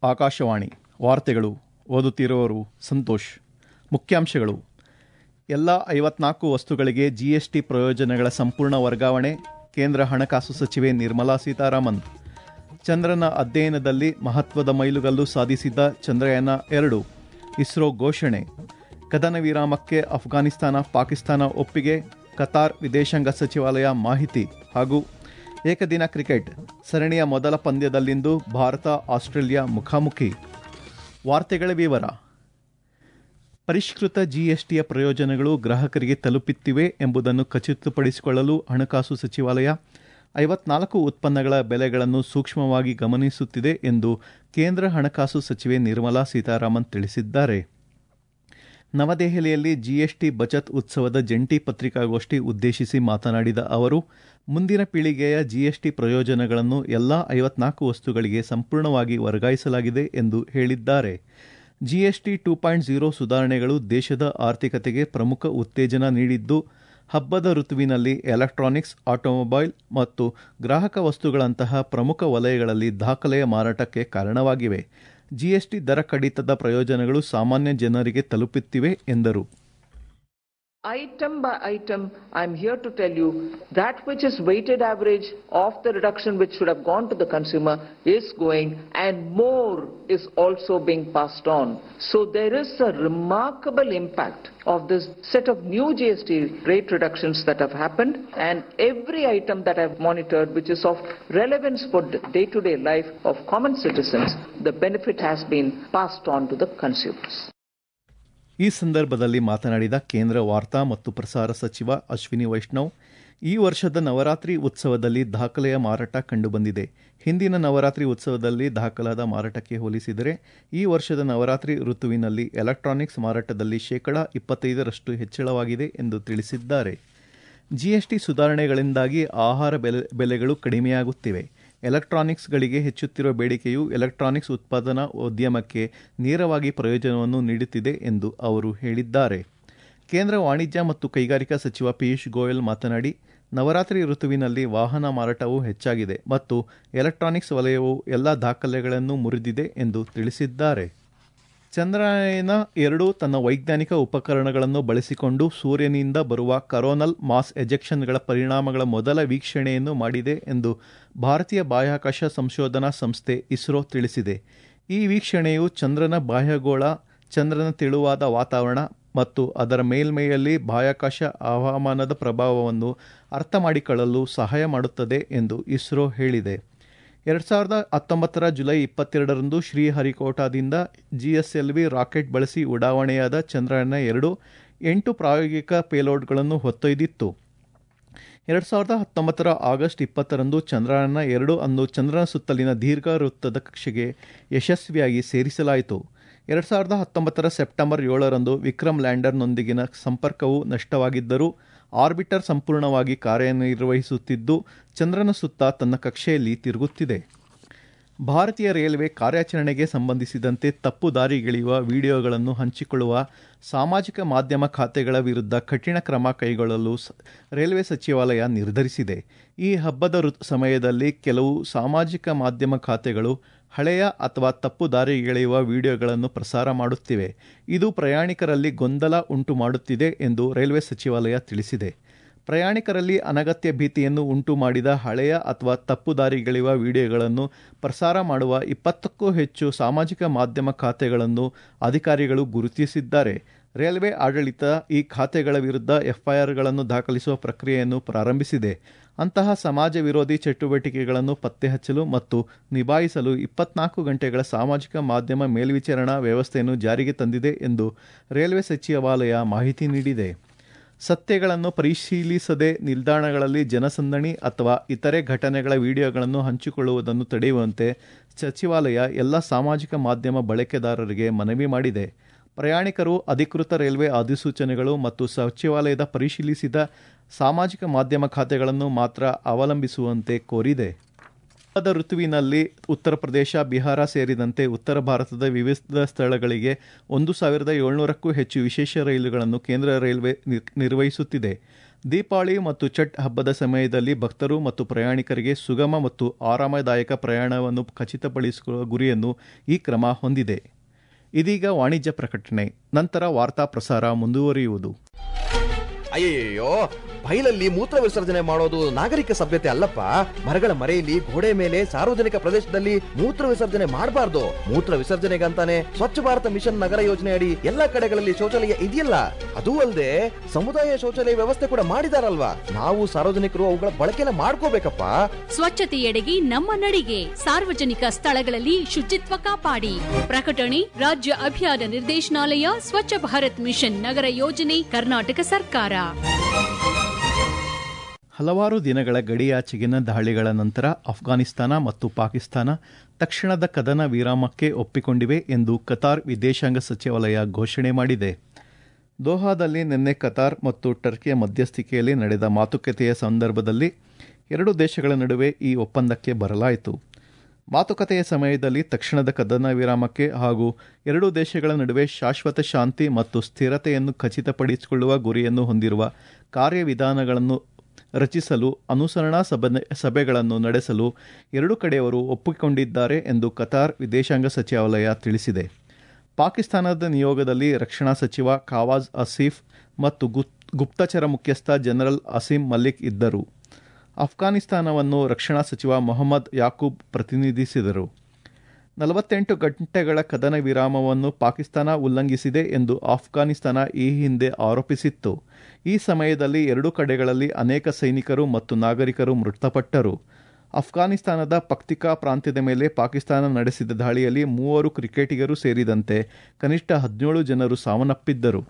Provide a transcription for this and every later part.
ಆಕಾಶವಾಣಿ ವಾರ್ತೆಗಳು ಓದುತ್ತಿರುವವರು ಸಂತೋಷ್ ಮುಖ್ಯಾಂಶಗಳು ಎಲ್ಲ ಐವತ್ನಾಲ್ಕು ವಸ್ತುಗಳಿಗೆ ಜಿಎಸ್ಟಿ ಪ್ರಯೋಜನಗಳ ಸಂಪೂರ್ಣ ವರ್ಗಾವಣೆ ಕೇಂದ್ರ ಹಣಕಾಸು ಸಚಿವೆ ನಿರ್ಮಲಾ ಸೀತಾರಾಮನ್ ಚಂದ್ರನ ಅಧ್ಯಯನದಲ್ಲಿ ಮಹತ್ವದ ಮೈಲುಗಲ್ಲು ಸಾಧಿಸಿದ್ದ ಚಂದ್ರಯಾನ ಎರಡು ಇಸ್ರೋ ಘೋಷಣೆ ಕದನ ವಿರಾಮಕ್ಕೆ ಅಫ್ಘಾನಿಸ್ತಾನ ಪಾಕಿಸ್ತಾನ ಒಪ್ಪಿಗೆ ಕತಾರ್ ವಿದೇಶಾಂಗ ಸಚಿವಾಲಯ ಮಾಹಿತಿ ಹಾಗೂ ಏಕದಿನ ಕ್ರಿಕೆಟ್ ಸರಣಿಯ ಮೊದಲ ಪಂದ್ಯದಲ್ಲಿಂದು ಭಾರತ ಆಸ್ಟ್ರೇಲಿಯಾ ಮುಖಾಮುಖಿ ವಾರ್ತೆಗಳ ವಿವರ ಪರಿಷ್ಕೃತ ಜಿಎಸ್ಟಿಯ ಪ್ರಯೋಜನಗಳು ಗ್ರಾಹಕರಿಗೆ ತಲುಪುತ್ತಿವೆ ಎಂಬುದನ್ನು ಖಚಿತಪಡಿಸಿಕೊಳ್ಳಲು ಹಣಕಾಸು ಸಚಿವಾಲಯ ಐವತ್ನಾಲ್ಕು ಉತ್ಪನ್ನಗಳ ಬೆಲೆಗಳನ್ನು ಸೂಕ್ಷ್ಮವಾಗಿ ಗಮನಿಸುತ್ತಿದೆ ಎಂದು ಕೇಂದ್ರ ಹಣಕಾಸು ಸಚಿವೆ ನಿರ್ಮಲಾ ಸೀತಾರಾಮನ್ ತಿಳಿಸಿದ್ದಾರೆ ನವದೆಹಲಿಯಲ್ಲಿ ಜಿಎಸ್ಟಿ ಬಚತ್ ಉತ್ಸವದ ಜಂಟಿ ಪತ್ರಿಕಾಗೋಷ್ಠಿ ಉದ್ದೇಶಿಸಿ ಮಾತನಾಡಿದ ಅವರು ಮುಂದಿನ ಪೀಳಿಗೆಯ ಜಿಎಸ್ಟಿ ಪ್ರಯೋಜನಗಳನ್ನು ಎಲ್ಲಾ ಐವತ್ನಾಲ್ಕು ವಸ್ತುಗಳಿಗೆ ಸಂಪೂರ್ಣವಾಗಿ ವರ್ಗಾಯಿಸಲಾಗಿದೆ ಎಂದು ಹೇಳಿದ್ದಾರೆ ಜಿಎಸ್ಟಿ ಟೂ ಪಾಯಿಂಟ್ ಝೀರೋ ಸುಧಾರಣೆಗಳು ದೇಶದ ಆರ್ಥಿಕತೆಗೆ ಪ್ರಮುಖ ಉತ್ತೇಜನ ನೀಡಿದ್ದು ಹಬ್ಬದ ಋತುವಿನಲ್ಲಿ ಎಲೆಕ್ಟ್ರಾನಿಕ್ಸ್ ಆಟೋಮೊಬೈಲ್ ಮತ್ತು ಗ್ರಾಹಕ ವಸ್ತುಗಳಂತಹ ಪ್ರಮುಖ ವಲಯಗಳಲ್ಲಿ ದಾಖಲೆಯ ಮಾರಾಟಕ್ಕೆ ಕಾರಣವಾಗಿವೆ ಜಿಎಸ್ಟಿ ದರ ಕಡಿತದ ಪ್ರಯೋಜನಗಳು ಸಾಮಾನ್ಯ ಜನರಿಗೆ ತಲುಪುತ್ತಿವೆ ಎಂದರು Item by item, I'm here to tell you that which is weighted average of the reduction which should have gone to the consumer is going and more is also being passed on. So there is a remarkable impact of this set of new GST rate reductions that have happened and every item that I've monitored which is of relevance for day-to-day life of common citizens, the benefit has been passed on to the consumers. ಈ ಸಂದರ್ಭದಲ್ಲಿ ಮಾತನಾಡಿದ ಕೇಂದ್ರ ವಾರ್ತಾ ಮತ್ತು ಪ್ರಸಾರ ಸಚಿವ ಅಶ್ವಿನಿ ವೈಷ್ಣವ್ ಈ ವರ್ಷದ ನವರಾತ್ರಿ ಉತ್ಸವದಲ್ಲಿ ದಾಖಲೆಯ ಮಾರಾಟ ಕಂಡುಬಂದಿದೆ ಹಿಂದಿನ ನವರಾತ್ರಿ ಉತ್ಸವದಲ್ಲಿ ದಾಖಲಾದ ಮಾರಾಟಕ್ಕೆ ಹೋಲಿಸಿದರೆ ಈ ವರ್ಷದ ನವರಾತ್ರಿ ಋತುವಿನಲ್ಲಿ ಎಲೆಕ್ಟ್ರಾನಿಕ್ಸ್ ಮಾರಾಟದಲ್ಲಿ ಶೇಕಡಾ ಇಪ್ಪತ್ತೈದರಷ್ಟು ಹೆಚ್ಚಳವಾಗಿದೆ ಎಂದು ತಿಳಿಸಿದ್ದಾರೆ ಜಿಎಸ್ಟಿ ಸುಧಾರಣೆಗಳಿಂದಾಗಿ ಆಹಾರ ಬೆಲೆ ಬೆಲೆಗಳು ಕಡಿಮೆಯಾಗುತ್ತಿವೆ ಎಲೆಕ್ಟ್ರಾನಿಕ್ಸ್ಗಳಿಗೆ ಹೆಚ್ಚುತ್ತಿರುವ ಬೇಡಿಕೆಯು ಎಲೆಕ್ಟ್ರಾನಿಕ್ಸ್ ಉತ್ಪಾದನಾ ಉದ್ಯಮಕ್ಕೆ ನೇರವಾಗಿ ಪ್ರಯೋಜನವನ್ನು ನೀಡುತ್ತಿದೆ ಎಂದು ಅವರು ಹೇಳಿದ್ದಾರೆ ಕೇಂದ್ರ ವಾಣಿಜ್ಯ ಮತ್ತು ಕೈಗಾರಿಕಾ ಸಚಿವ ಪಿಯೂಷ್ ಗೋಯಲ್ ಮಾತನಾಡಿ ನವರಾತ್ರಿ ಋತುವಿನಲ್ಲಿ ವಾಹನ ಮಾರಾಟವು ಹೆಚ್ಚಾಗಿದೆ ಮತ್ತು ಎಲೆಕ್ಟ್ರಾನಿಕ್ಸ್ ವಲಯವು ಎಲ್ಲ ದಾಖಲೆಗಳನ್ನು ಮುರಿದಿದೆ ಎಂದು ತಿಳಿಸಿದ್ದಾರೆ ಚಂದ್ರಯಾನ ಎರಡು ತನ್ನ ವೈಜ್ಞಾನಿಕ ಉಪಕರಣಗಳನ್ನು ಬಳಸಿಕೊಂಡು ಸೂರ್ಯನಿಂದ ಬರುವ ಕರೋನಲ್ ಮಾಸ್ ಎಜೆಕ್ಷನ್ಗಳ ಪರಿಣಾಮಗಳ ಮೊದಲ ವೀಕ್ಷಣೆಯನ್ನು ಮಾಡಿದೆ ಎಂದು ಭಾರತೀಯ ಬಾಹ್ಯಾಕಾಶ ಸಂಶೋಧನಾ ಸಂಸ್ಥೆ ಇಸ್ರೋ ತಿಳಿಸಿದೆ ಈ ವೀಕ್ಷಣೆಯು ಚಂದ್ರನ ಬಾಹ್ಯಗೋಳ ಚಂದ್ರನ ತೆಳುವಾದ ವಾತಾವರಣ ಮತ್ತು ಅದರ ಮೇಲ್ಮೈಯಲ್ಲಿ ಬಾಹ್ಯಾಕಾಶ ಹವಾಮಾನದ ಪ್ರಭಾವವನ್ನು ಅರ್ಥ ಮಾಡಿಕೊಳ್ಳಲು ಸಹಾಯ ಮಾಡುತ್ತದೆ ಎಂದು ಇಸ್ರೋ ಹೇಳಿದೆ ಎರಡು ಸಾವಿರದ ಹತ್ತೊಂಬತ್ತರ ಜುಲೈ ಇಪ್ಪತ್ತೆರಡರಂದು ಶ್ರೀಹರಿಕೋಟಾದಿಂದ ಜಿಎಸ್ಎಲ್ವಿ ರಾಕೆಟ್ ಬಳಸಿ ಉಡಾವಣೆಯಾದ ಚಂದ್ರಯಾನ ಎರಡು ಎಂಟು ಪ್ರಾಯೋಗಿಕ ಪೇಲೋಡ್ಗಳನ್ನು ಹೊತ್ತೊಯ್ದಿತ್ತು ಎರಡು ಸಾವಿರದ ಹತ್ತೊಂಬತ್ತರ ಆಗಸ್ಟ್ ಇಪ್ಪತ್ತರಂದು ಚಂದ್ರಯಾನ ಎರಡು ಅನ್ನು ಚಂದ್ರನ ಸುತ್ತಲಿನ ದೀರ್ಘ ವೃತ್ತದ ಕಕ್ಷೆಗೆ ಯಶಸ್ವಿಯಾಗಿ ಸೇರಿಸಲಾಯಿತು ಎರಡು ಸಾವಿರದ ಹತ್ತೊಂಬತ್ತರ ಸೆಪ್ಟೆಂಬರ್ ಏಳರಂದು ವಿಕ್ರಮ್ ಲ್ಯಾಂಡರ್ನೊಂದಿಗಿನ ಸಂಪರ್ಕವು ನಷ್ಟವಾಗಿದ್ದರೂ ಆರ್ಬಿಟರ್ ಸಂಪೂರ್ಣವಾಗಿ ಕಾರ್ಯನಿರ್ವಹಿಸುತ್ತಿದ್ದು ಚಂದ್ರನ ಸುತ್ತ ತನ್ನ ಕಕ್ಷೆಯಲ್ಲಿ ತಿರುಗುತ್ತಿದೆ ಭಾರತೀಯ ರೈಲ್ವೆ ಕಾರ್ಯಾಚರಣೆಗೆ ಸಂಬಂಧಿಸಿದಂತೆ ತಪ್ಪು ದಾರಿಗೆಳೆಯುವ ವಿಡಿಯೋಗಳನ್ನು ಹಂಚಿಕೊಳ್ಳುವ ಸಾಮಾಜಿಕ ಮಾಧ್ಯಮ ಖಾತೆಗಳ ವಿರುದ್ಧ ಕಠಿಣ ಕ್ರಮ ಕೈಗೊಳ್ಳಲು ರೈಲ್ವೆ ಸಚಿವಾಲಯ ನಿರ್ಧರಿಸಿದೆ ಈ ಹಬ್ಬದ ಋತು ಸಮಯದಲ್ಲಿ ಕೆಲವು ಸಾಮಾಜಿಕ ಮಾಧ್ಯಮ ಖಾತೆಗಳು ಹಳೆಯ ಅಥವಾ ತಪ್ಪು ದಾರಿಗೆಳೆಯುವ ವಿಡಿಯೋಗಳನ್ನು ಪ್ರಸಾರ ಮಾಡುತ್ತಿವೆ ಇದು ಪ್ರಯಾಣಿಕರಲ್ಲಿ ಗೊಂದಲ ಉಂಟು ಮಾಡುತ್ತಿದೆ ಎಂದು ರೈಲ್ವೆ ಸಚಿವಾಲಯ ತಿಳಿಸಿದೆ ಪ್ರಯಾಣಿಕರಲ್ಲಿ ಅನಗತ್ಯ ಭೀತಿಯನ್ನು ಉಂಟು ಮಾಡಿದ ಹಳೆಯ ಅಥವಾ ತಪ್ಪು ದಾರಿಗೆಳೆಯುವ ವಿಡಿಯೋಗಳನ್ನು ಪ್ರಸಾರ ಮಾಡುವ ಇಪ್ಪತ್ತಕ್ಕೂ ಹೆಚ್ಚು ಸಾಮಾಜಿಕ ಮಾಧ್ಯಮ ಖಾತೆಗಳನ್ನು ಅಧಿಕಾರಿಗಳು ಗುರುತಿಸಿದ್ದಾರೆ ರೈಲ್ವೆ ಆಡಳಿತ ಈ ಖಾತೆಗಳ ವಿರುದ್ಧ ಎಫ್ಐಆರ್ಗಳನ್ನು ದಾಖಲಿಸುವ ಪ್ರಕ್ರಿಯೆಯನ್ನು ಪ್ರಾರಂಭಿಸಿದೆ ಅಂತಹ ಸಮಾಜ ವಿರೋಧಿ ಚಟುವಟಿಕೆಗಳನ್ನು ಪತ್ತೆಹಚ್ಚಲು ಮತ್ತು ನಿಭಾಯಿಸಲು ಇಪ್ಪತ್ನಾಲ್ಕು ಗಂಟೆಗಳ ಸಾಮಾಜಿಕ ಮಾಧ್ಯಮ ಮೇಲ್ವಿಚಾರಣಾ ವ್ಯವಸ್ಥೆಯನ್ನು ಜಾರಿಗೆ ತಂದಿದೆ ಎಂದು ರೈಲ್ವೆ ಸಚಿವಾಲಯ ಮಾಹಿತಿ ನೀಡಿದೆ ಸತ್ಯಗಳನ್ನು ಪರಿಶೀಲಿಸದೆ ನಿಲ್ದಾಣಗಳಲ್ಲಿ ಜನಸಂದಣಿ ಅಥವಾ ಇತರೆ ಘಟನೆಗಳ ವಿಡಿಯೋಗಳನ್ನು ಹಂಚಿಕೊಳ್ಳುವುದನ್ನು ತಡೆಯುವಂತೆ ಸಚಿವಾಲಯ ಎಲ್ಲ ಸಾಮಾಜಿಕ ಮಾಧ್ಯಮ ಬಳಕೆದಾರರಿಗೆ ಮನವಿ ಮಾಡಿದೆ ಪ್ರಯಾಣಿಕರು ಅಧಿಕೃತ ರೈಲ್ವೆ ಅಧಿಸೂಚನೆಗಳು ಮತ್ತು ಸಚಿವಾಲಯದ ಪರಿಶೀಲಿಸಿದ ಸಾಮಾಜಿಕ ಮಾಧ್ಯಮ ಖಾತೆಗಳನ್ನು ಮಾತ್ರ ಅವಲಂಬಿಸುವಂತೆ ಕೋರಿದೆ ಹಬ್ಬದ ಋತುವಿನಲ್ಲಿ ಉತ್ತರ ಪ್ರದೇಶ ಬಿಹಾರ ಸೇರಿದಂತೆ ಉತ್ತರ ಭಾರತದ ವಿವಿಧ ಸ್ಥಳಗಳಿಗೆ ಒಂದು ಸಾವಿರದ ಏಳ್ನೂರಕ್ಕೂ ಹೆಚ್ಚು ವಿಶೇಷ ರೈಲುಗಳನ್ನು ಕೇಂದ್ರ ರೈಲ್ವೆ ನಿರ್ವಹಿಸುತ್ತಿದೆ ದೀಪಾವಳಿ ಮತ್ತು ಛಟ್ ಹಬ್ಬದ ಸಮಯದಲ್ಲಿ ಭಕ್ತರು ಮತ್ತು ಪ್ರಯಾಣಿಕರಿಗೆ ಸುಗಮ ಮತ್ತು ಆರಾಮದಾಯಕ ಪ್ರಯಾಣವನ್ನು ಖಚಿತಪಡಿಸುವ ಗುರಿಯನ್ನು ಈ ಕ್ರಮ ಹೊಂದಿದೆ ಇದೀಗ ವಾಣಿಜ್ಯ ಪ್ರಕಟಣೆ ನಂತರ ವಾರ್ತಾ ಪ್ರಸಾರ ಮುಂದುವರಿಯುವುದು ಅಯ್ಯಯ್ಯೋ ಬೈಲಲ್ಲಿ ಮೂತ್ರ ವಿಸರ್ಜನೆ ಮಾಡೋದು ನಾಗರಿಕ ಸಭ್ಯತೆ ಅಲ್ಲಪ್ಪ ಮರಗಳ ಮರೆಯಲ್ಲಿ ಗೋಡೆ ಮೇಲೆ ಸಾರ್ವಜನಿಕ ಪ್ರದೇಶದಲ್ಲಿ ಮೂತ್ರ ವಿಸರ್ಜನೆ ಮಾಡಬಾರ್ದು ಮೂತ್ರ ವಿಸರ್ಜನೆಗಂತಾನೆ ಸ್ವಚ್ಛ ಭಾರತ ಮಿಷನ್ ನಗರ ಯೋಜನೆ ಅಡಿ ಎಲ್ಲಾ ಕಡೆಗಳಲ್ಲಿ ಶೌಚಾಲಯ ಇದೆಯಲ್ಲ ಅದೂ ಅಲ್ಲದೆ ಸಮುದಾಯ ಶೌಚಾಲಯ ವ್ಯವಸ್ಥೆ ಕೂಡ ಮಾಡಿದಾರಲ್ವಾ ನಾವು ಸಾರ್ವಜನಿಕರು ಅವುಗಳ ಬಳಕೆನ ಮಾಡ್ಕೋಬೇಕಪ್ಪ ಸ್ವಚ್ಛತೆಯೆಡೆಗೆ ನಮ್ಮ ನಡಿಗೆ ಸಾರ್ವಜನಿಕ ಸ್ಥಳಗಳಲ್ಲಿ ಶುಚಿತ್ವ ಕಾಪಾಡಿ ಪ್ರಕಟಣೆ ರಾಜ್ಯ ಅಭಿಯಾನ ನಿರ್ದೇಶನಾಲಯ ಸ್ವಚ್ಛ ಭಾರತ್ ಮಿಷನ್ ನಗರ ಯೋಜನೆ ಕರ್ನಾಟಕ ಸರ್ಕಾರ ಹಲವಾರು ದಿನಗಳ ಗಡಿಯಾಚೆಗಿನ ದಾಳಿಗಳ ನಂತರ ಅಫ್ಘಾನಿಸ್ತಾನ ಮತ್ತು ಪಾಕಿಸ್ತಾನ ತಕ್ಷಣದ ಕದನ ವಿರಾಮಕ್ಕೆ ಒಪ್ಪಿಕೊಂಡಿವೆ ಎಂದು ಕತಾರ್ ವಿದೇಶಾಂಗ ಸಚಿವಾಲಯ ಘೋಷಣೆ ಮಾಡಿದೆ ದೋಹಾದಲ್ಲಿ ನಿನ್ನೆ ಕತಾರ್ ಮತ್ತು ಟರ್ಕಿಯ ಮಧ್ಯಸ್ಥಿಕೆಯಲ್ಲಿ ನಡೆದ ಮಾತುಕತೆಯ ಸಂದರ್ಭದಲ್ಲಿ ಎರಡು ದೇಶಗಳ ನಡುವೆ ಈ ಒಪ್ಪಂದಕ್ಕೆ ಬರಲಾಯಿತು ಮಾತುಕತೆಯ ಸಮಯದಲ್ಲಿ ತಕ್ಷಣದ ಕದನ ವಿರಾಮಕ್ಕೆ ಹಾಗೂ ಎರಡೂ ದೇಶಗಳ ನಡುವೆ ಶಾಶ್ವತ ಶಾಂತಿ ಮತ್ತು ಸ್ಥಿರತೆಯನ್ನು ಖಚಿತಪಡಿಸಿಕೊಳ್ಳುವ ಗುರಿಯನ್ನು ಹೊಂದಿರುವ ಕಾರ್ಯವಿಧಾನಗಳನ್ನು ರಚಿಸಲು ಅನುಸರಣಾ ಸಭೆ ಸಭೆಗಳನ್ನು ನಡೆಸಲು ಎರಡು ಕಡೆಯವರು ಒಪ್ಪಿಕೊಂಡಿದ್ದಾರೆ ಎಂದು ಕತಾರ್ ವಿದೇಶಾಂಗ ಸಚಿವಾಲಯ ತಿಳಿಸಿದೆ ಪಾಕಿಸ್ತಾನದ ನಿಯೋಗದಲ್ಲಿ ರಕ್ಷಣಾ ಸಚಿವ ಖಾವಾಜ್ ಅಸೀಫ್ ಮತ್ತು ಗುಪ್ತಚರ ಮುಖ್ಯಸ್ಥ ಜನರಲ್ ಅಸೀಂ ಮಲ್ಲಿಕ್ ಇದ್ದರು ಅಫ್ಘಾನಿಸ್ತಾನವನ್ನು ರಕ್ಷಣಾ ಸಚಿವ ಮೊಹಮ್ಮದ್ ಯಾಕೂಬ್ ಪ್ರತಿನಿಧಿಸಿದರು ನಲವತ್ತೆಂಟು ಗಂಟೆಗಳ ಕದನ ವಿರಾಮವನ್ನು ಪಾಕಿಸ್ತಾನ ಉಲ್ಲಂಘಿಸಿದೆ ಎಂದು ಆಫ್ಘಾನಿಸ್ತಾನ ಈ ಹಿಂದೆ ಆರೋಪಿಸಿತ್ತು ಈ ಸಮಯದಲ್ಲಿ ಎರಡೂ ಕಡೆಗಳಲ್ಲಿ ಅನೇಕ ಸೈನಿಕರು ಮತ್ತು ನಾಗರಿಕರು ಮೃತಪಟ್ಟರು ಅಫ್ಘಾನಿಸ್ತಾನದ ಪಕ್ತಿಕಾ ಪ್ರಾಂತ್ಯದ ಮೇಲೆ ಪಾಕಿಸ್ತಾನ ನಡೆಸಿದ ದಾಳಿಯಲ್ಲಿ ಮೂವರು ಕ್ರಿಕೆಟಿಗರು ಸೇರಿದಂತೆ ಕನಿಷ್ಠ ಹದಿನೇಳು ಜನರು ಸಾವನ್ನಪ್ಪಿದ್ದರು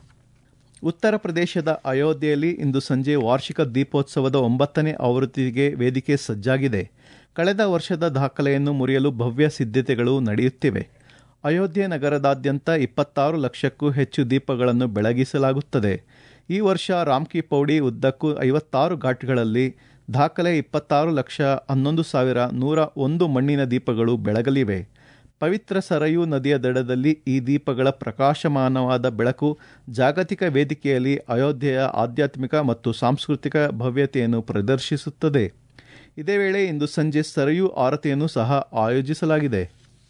ಉತ್ತರ ಪ್ರದೇಶದ ಅಯೋಧ್ಯೆಯಲ್ಲಿ ಇಂದು ಸಂಜೆ ವಾರ್ಷಿಕ ದೀಪೋತ್ಸವದ ಒಂಬತ್ತನೇ ಆವೃತ್ತಿಗೆ ವೇದಿಕೆ ಸಜ್ಜಾಗಿದೆ ಕಳೆದ ವರ್ಷದ ದಾಖಲೆಯನ್ನು ಮುರಿಯಲು ಭವ್ಯ ಸಿದ್ಧತೆಗಳು ನಡೆಯುತ್ತಿವೆ ಅಯೋಧ್ಯೆ ನಗರದಾದ್ಯಂತ ಇಪ್ಪತ್ತಾರು ಲಕ್ಷಕ್ಕೂ ಹೆಚ್ಚು ದೀಪಗಳನ್ನು ಬೆಳಗಿಸಲಾಗುತ್ತದೆ ಈ ವರ್ಷ ರಾಮ್ಕಿ ಪೌಡಿ ಉದ್ದಕ್ಕೂ ಐವತ್ತಾರು ಘಾಟ್ಗಳಲ್ಲಿ ದಾಖಲೆ ಇಪ್ಪತ್ತಾರು ಲಕ್ಷ ಹನ್ನೊಂದು ಸಾವಿರ ನೂರ ಒಂದು ಮಣ್ಣಿನ ದೀಪಗಳು ಬೆಳಗಲಿವೆ ಪವಿತ್ರ ಸರಯೂ ನದಿಯ ದಡದಲ್ಲಿ ಈ ದೀಪಗಳ ಪ್ರಕಾಶಮಾನವಾದ ಬೆಳಕು ಜಾಗತಿಕ ವೇದಿಕೆಯಲ್ಲಿ ಅಯೋಧ್ಯೆಯ ಆಧ್ಯಾತ್ಮಿಕ ಮತ್ತು ಸಾಂಸ್ಕೃತಿಕ ಭವ್ಯತೆಯನ್ನು ಪ್ರದರ್ಶಿಸುತ್ತದೆ ಇದೇ ವೇಳೆ ಇಂದು ಸಂಜೆ ಸರಯೂ ಆರತಿಯನ್ನು ಸಹ ಆಯೋಜಿಸಲಾಗಿದೆ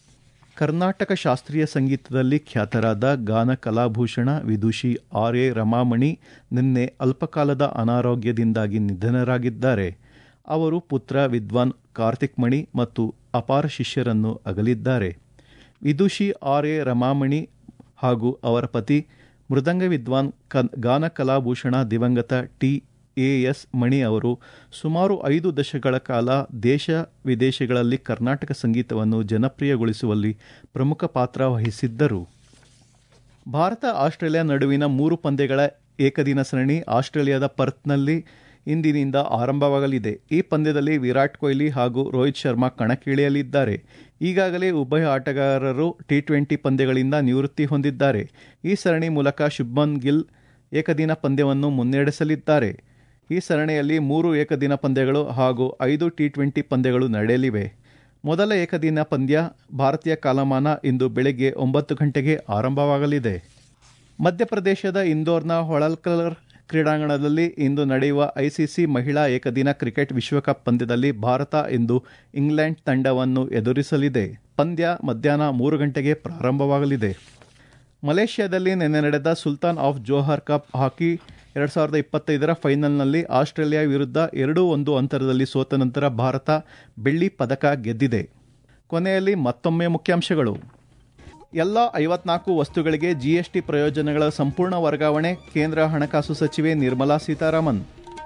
ಕರ್ನಾಟಕ ಶಾಸ್ತ್ರೀಯ ಸಂಗೀತದಲ್ಲಿ ಖ್ಯಾತರಾದ ಗಾನ ಕಲಾಭೂಷಣ ವಿದುಷಿ ಆರ್ ಎ ರಮಾಮಣಿ ನಿನ್ನೆ ಅಲ್ಪಕಾಲದ ಅನಾರೋಗ್ಯದಿಂದಾಗಿ ನಿಧನರಾಗಿದ್ದಾರೆ ಅವರು ಪುತ್ರ ವಿದ್ವಾನ್ ಕಾರ್ತಿಕ್ ಮಣಿ ಮತ್ತು ಅಪಾರ ಶಿಷ್ಯರನ್ನು ಅಗಲಿದ್ದಾರೆ ವಿದುಷಿ ಆರ್ ಎ ರಮಾಮಣಿ ಹಾಗೂ ಅವರ ಪತಿ ಮೃದಂಗ ವಿದ್ವಾನ್ ಕ ಗಾನ ಕಲಾಭೂಷಣ ದಿವಂಗತ ಟಿ ಎ ಎಸ್ ಮಣಿ ಅವರು ಸುಮಾರು ಐದು ದಶಕಗಳ ಕಾಲ ದೇಶ ವಿದೇಶಗಳಲ್ಲಿ ಕರ್ನಾಟಕ ಸಂಗೀತವನ್ನು ಜನಪ್ರಿಯಗೊಳಿಸುವಲ್ಲಿ ಪ್ರಮುಖ ಪಾತ್ರ ವಹಿಸಿದ್ದರು ಭಾರತ ಆಸ್ಟ್ರೇಲಿಯಾ ನಡುವಿನ ಮೂರು ಪಂದ್ಯಗಳ ಏಕದಿನ ಸರಣಿ ಆಸ್ಟ್ರೇಲಿಯಾದ ಪರ್ತ್ನಲ್ಲಿ ಇಂದಿನಿಂದ ಆರಂಭವಾಗಲಿದೆ ಈ ಪಂದ್ಯದಲ್ಲಿ ವಿರಾಟ್ ಕೊಹ್ಲಿ ಹಾಗೂ ರೋಹಿತ್ ಶರ್ಮಾ ಕಣಕ್ಕಿಳಿಯಲಿದ್ದಾರೆ ಈಗಾಗಲೇ ಉಭಯ ಆಟಗಾರರು ಟಿ ಟ್ವೆಂಟಿ ಪಂದ್ಯಗಳಿಂದ ನಿವೃತ್ತಿ ಹೊಂದಿದ್ದಾರೆ ಈ ಸರಣಿ ಮೂಲಕ ಶುಭ್ಮನ್ ಗಿಲ್ ಏಕದಿನ ಪಂದ್ಯವನ್ನು ಮುನ್ನಡೆಸಲಿದ್ದಾರೆ ಈ ಸರಣಿಯಲ್ಲಿ ಮೂರು ಏಕದಿನ ಪಂದ್ಯಗಳು ಹಾಗೂ ಐದು ಟಿ ಟ್ವೆಂಟಿ ಪಂದ್ಯಗಳು ನಡೆಯಲಿವೆ ಮೊದಲ ಏಕದಿನ ಪಂದ್ಯ ಭಾರತೀಯ ಕಾಲಮಾನ ಇಂದು ಬೆಳಗ್ಗೆ ಒಂಬತ್ತು ಗಂಟೆಗೆ ಆರಂಭವಾಗಲಿದೆ ಮಧ್ಯಪ್ರದೇಶದ ಇಂದೋರ್ನ ಹೊಳಲ್ಕರ್ ಕ್ರೀಡಾಂಗಣದಲ್ಲಿ ಇಂದು ನಡೆಯುವ ಐಸಿಸಿ ಮಹಿಳಾ ಏಕದಿನ ಕ್ರಿಕೆಟ್ ವಿಶ್ವಕಪ್ ಪಂದ್ಯದಲ್ಲಿ ಭಾರತ ಇಂದು ಇಂಗ್ಲೆಂಡ್ ತಂಡವನ್ನು ಎದುರಿಸಲಿದೆ ಪಂದ್ಯ ಮಧ್ಯಾಹ್ನ ಮೂರು ಗಂಟೆಗೆ ಪ್ರಾರಂಭವಾಗಲಿದೆ ಮಲೇಷ್ಯಾದಲ್ಲಿ ನಿನ್ನೆ ನಡೆದ Sultan of Johor cup hockey ಎರಡು ಸಾವಿರದ ಇಪ್ಪತ್ತೈದರ ಫೈನಲ್ನಲ್ಲಿ ಆಸ್ಟ್ರೇಲಿಯಾ ವಿರುದ್ಧ ಎರಡೂ ಒಂದು ಅಂತರದಲ್ಲಿ ಸೋತ ನಂತರ ಭಾರತ ಬೆಳ್ಳಿ ಪದಕ ಗೆದ್ದಿದೆ ಕೊನೆಯಲ್ಲಿ ಮತ್ತೊಮ್ಮೆ ಮುಖ್ಯಾಂಶಗಳು ಎಲ್ಲ ಐವತ್ನಾಲ್ಕು ವಸ್ತುಗಳಿಗೆ ಜಿಎಸ್ಟಿ ಪ್ರಯೋಜನಗಳ ಸಂಪೂರ್ಣ ವರ್ಗಾವಣೆ ಕೇಂದ್ರ ಹಣಕಾಸು ಸಚಿವೆ ನಿರ್ಮಲಾ ಸೀತಾರಾಮನ್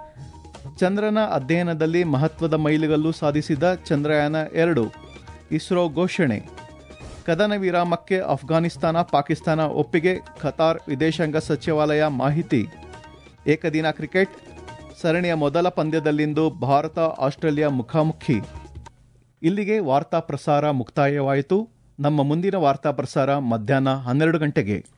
ಚಂದ್ರನ ಅಧ್ಯಯನದಲ್ಲಿ ಮಹತ್ವದ ಮೈಲುಗಲ್ಲು ಸಾಧಿಸಿದ ಚಂದ್ರಯಾನ ಎರಡು ಇಸ್ರೋ ಘೋಷಣೆ ಕದನ ವಿರಾಮಕ್ಕೆ ಅಫ್ಘಾನಿಸ್ತಾನ ಪಾಕಿಸ್ತಾನ ಒಪ್ಪಿಗೆ ಖತಾರ್ ವಿದೇಶಾಂಗ ಸಚಿವಾಲಯ ಮಾಹಿತಿ ಏಕದಿನ ಕ್ರಿಕೆಟ್ ಸರಣಿಯ ಮೊದಲ ಪಂದ್ಯದಲ್ಲಿಂದು ಭಾರತ ಆಸ್ಟ್ರೇಲಿಯಾ ಮುಖಾಮುಖಿ ಇಲ್ಲಿಗೆ ವಾರ್ತಾ ಪ್ರಸಾರ ಮುಕ್ತಾಯವಾಯಿತು ನಮ್ಮ ಮುಂದಿನ ವಾರ್ತಾ ಪ್ರಸಾರ ಮಧ್ಯಾಹ್ನ ಹನ್ನೆರಡು ಗಂಟೆಗೆ